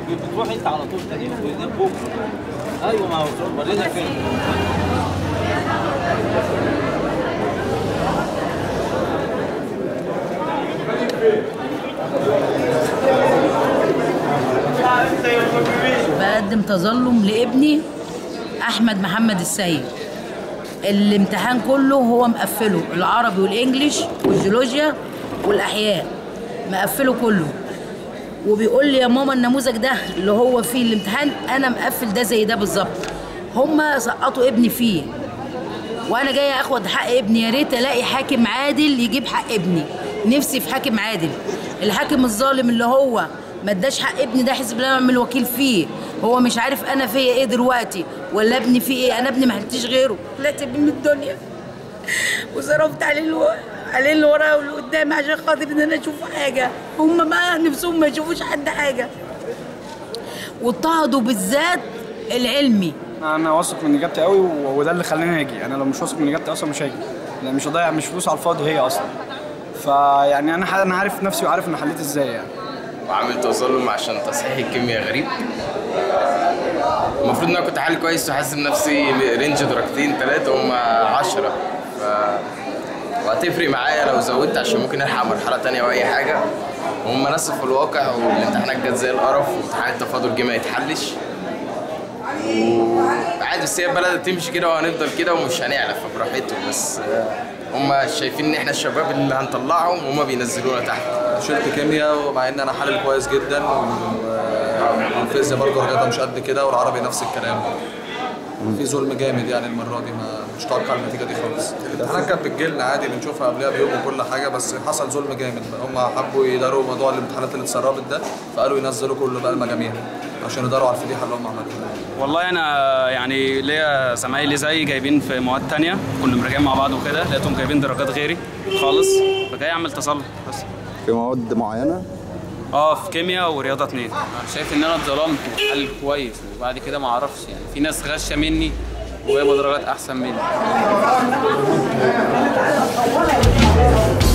بتروح انت على طول تاني بكره ايوه ما هو ورينا فين بقدم تظلم لابني احمد محمد السيد الامتحان كله هو مقفله العربي والانجليش والجيولوجيا والاحياء مقفله كله وبيقول لي يا ماما النموذج ده اللي هو فيه الامتحان انا مقفل ده زي ده بالظبط هما سقطوا ابني فيه وانا جايه اخد حق ابني يا ريت الاقي حاكم عادل يجيب حق ابني نفسي في حاكم عادل الحاكم الظالم اللي هو ما اداش حق ابني ده حزب الله ونعم الوكيل فيه هو مش عارف انا فيا ايه دلوقتي ولا ابني فيه ايه انا ابني ما حلتش غيره طلعت بيه من الدنيا وصرفت عليه اللي ورا- عليه اللي ورا واللي قدامي عشان خاطر ان انا اشوف حاجه هم بقى نفسهم ما يشوفوش حد حاجه واضطهدوا بالذات العلمي انا واثق من اجابتي قوي و- وده اللي خلاني اجي انا لو مش واثق من اجابتي اصلا مش هاجي لان مش هضيع مش فلوس على الفاضي هي اصلا فيعني انا ح- انا عارف نفسي وعارف انا حليت ازاي يعني وعامل تظلم عشان تصحيح الكيمياء غريب المفروض ان انا كنت حالي كويس وحاسس بنفسي رينج درجتين ثلاثة هم عشرة ف وهتفرق معايا لو زودت عشان ممكن الحق مرحلة تانية او اي حاجة هم ناس في الواقع والامتحانات جت زي القرف وامتحان التفاضل جه ما يتحلش وعادي بس هي البلد تمشي كده وهنفضل كده ومش هنعلى فبراحتهم بس هم شايفين ان احنا الشباب اللي هنطلعهم وهم بينزلونا تحت شلت كيمياء ومع ان انا حلل كويس جدا و- والفيزياء برضه درجاتها مش قد كده والعربي نفس الكلام في ظلم جامد يعني المره دي ما مش متوقع النتيجه دي خالص الامتحانات كانت بتجيلنا عادي بنشوفها قبلها بيوم وكل حاجه بس حصل ظلم جامد هم حبوا يداروا موضوع الامتحانات اللي اتسربت ده فقالوا ينزلوا كله بقى المجاميع عشان يداروا على الفضيحه اللي هم عملوها والله انا يعني ليا زمايلي زيي جايبين في مواد تانية كنا مراجعين مع بعض وكده لقيتهم جايبين درجات غيري خالص فجاي اعمل تسلط بس في مواد معينه اه في كيمياء ورياضه اتنين شايف ان انا اتظلمت وحل كويس وبعد كده ما اعرفش يعني في ناس غشه مني وجايبه درجات احسن مني